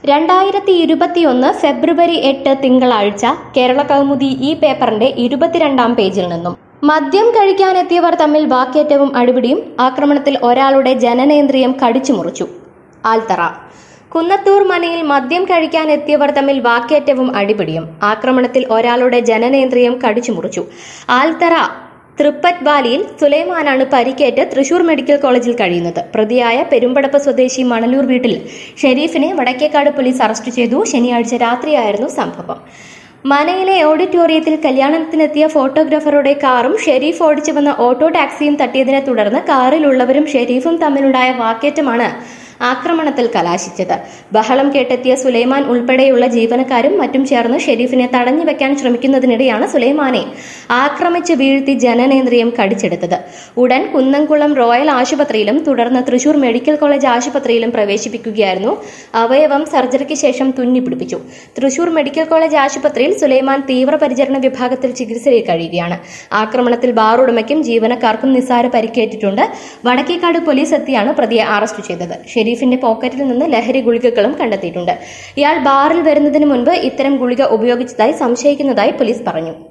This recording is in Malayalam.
രണ്ടായിരത്തി ഇരുപത്തിയൊന്ന് ഫെബ്രുവരി എട്ട് തിങ്കളാഴ്ച കേരള കൗമുദി ഈ പേപ്പറിന്റെ ഇരുപത്തിരണ്ടാം പേജിൽ നിന്നും മദ്യം കഴിക്കാനെത്തിയവർ തമ്മിൽ വാക്കേറ്റവും അടിപിടിയും ആക്രമണത്തിൽ ഒരാളുടെ ജനനേന്ദ്രിയം കടിച്ചു മുറിച്ചു ആൽത്തറ കുന്നത്തൂർ മനയിൽ മദ്യം കഴിക്കാനെത്തിയവർ തമ്മിൽ വാക്കേറ്റവും അടിപിടിയും ആക്രമണത്തിൽ ഒരാളുടെ ജനനേന്ദ്രിയം കടിച്ചു മുറിച്ചു ആൽത്തറ തൃപ്പറ്റ് വാലിയിൽ സുലൈമാനാണ് പരിക്കേറ്റ് തൃശൂർ മെഡിക്കൽ കോളേജിൽ കഴിയുന്നത് പ്രതിയായ പെരുമ്പടപ്പ് സ്വദേശി മണലൂർ വീട്ടിൽ ഷെരീഫിനെ വടക്കേക്കാട് പോലീസ് അറസ്റ്റ് ചെയ്തു ശനിയാഴ്ച രാത്രിയായിരുന്നു സംഭവം മനയിലെ ഓഡിറ്റോറിയത്തിൽ കല്യാണത്തിനെത്തിയ ഫോട്ടോഗ്രാഫറുടെ കാറും ഷെരീഫ് ഓടിച്ചു വന്ന ഓട്ടോ ടാക്സിയും തട്ടിയതിനെ തുടർന്ന് കാറിലുള്ളവരും ഷെരീഫും തമ്മിലുണ്ടായ വാക്കേറ്റമാണ് ആക്രമണത്തിൽ കലാശിച്ചത് ബഹളം കേട്ടെത്തിയ സുലൈമാൻ ഉൾപ്പെടെയുള്ള ജീവനക്കാരും മറ്റും ചേർന്ന് ഷെരീഫിനെ തടഞ്ഞു വെക്കാൻ ശ്രമിക്കുന്നതിനിടെയാണ് സുലൈമാനെ ആക്രമിച്ച് വീഴ്ത്തി ജനനേന്ദ്രിയം കടിച്ചെടുത്തത് ഉടൻ കുന്നംകുളം റോയൽ ആശുപത്രിയിലും തുടർന്ന് തൃശൂർ മെഡിക്കൽ കോളേജ് ആശുപത്രിയിലും പ്രവേശിപ്പിക്കുകയായിരുന്നു അവയവം സർജറിക്ക് ശേഷം തുന്നിപ്പിടിപ്പിച്ചു തൃശൂർ മെഡിക്കൽ കോളേജ് ആശുപത്രിയിൽ സുലൈമാൻ തീവ്രപരിചരണ വിഭാഗത്തിൽ ചികിത്സയിൽ കഴിയുകയാണ് ആക്രമണത്തിൽ ബാർ ഉടമയ്ക്കും ജീവനക്കാർക്കും നിസ്സാര പരിക്കേറ്റിട്ടുണ്ട് വടക്കേക്കാട് പോലീസ് എത്തിയാണ് പ്രതിയെ അറസ്റ്റ് ചെയ്തത് ഷെരീഫിന്റെ പോക്കറ്റിൽ നിന്ന് ലഹരി ഗുളികകളും കണ്ടെത്തിയിട്ടുണ്ട് ഇയാൾ ബാറിൽ വരുന്നതിന് മുൻപ് ഇത്തരം ഗുളിക ഉപയോഗിച്ചതായി സംശയിക്കുന്നതായി പോലീസ് പറഞ്ഞു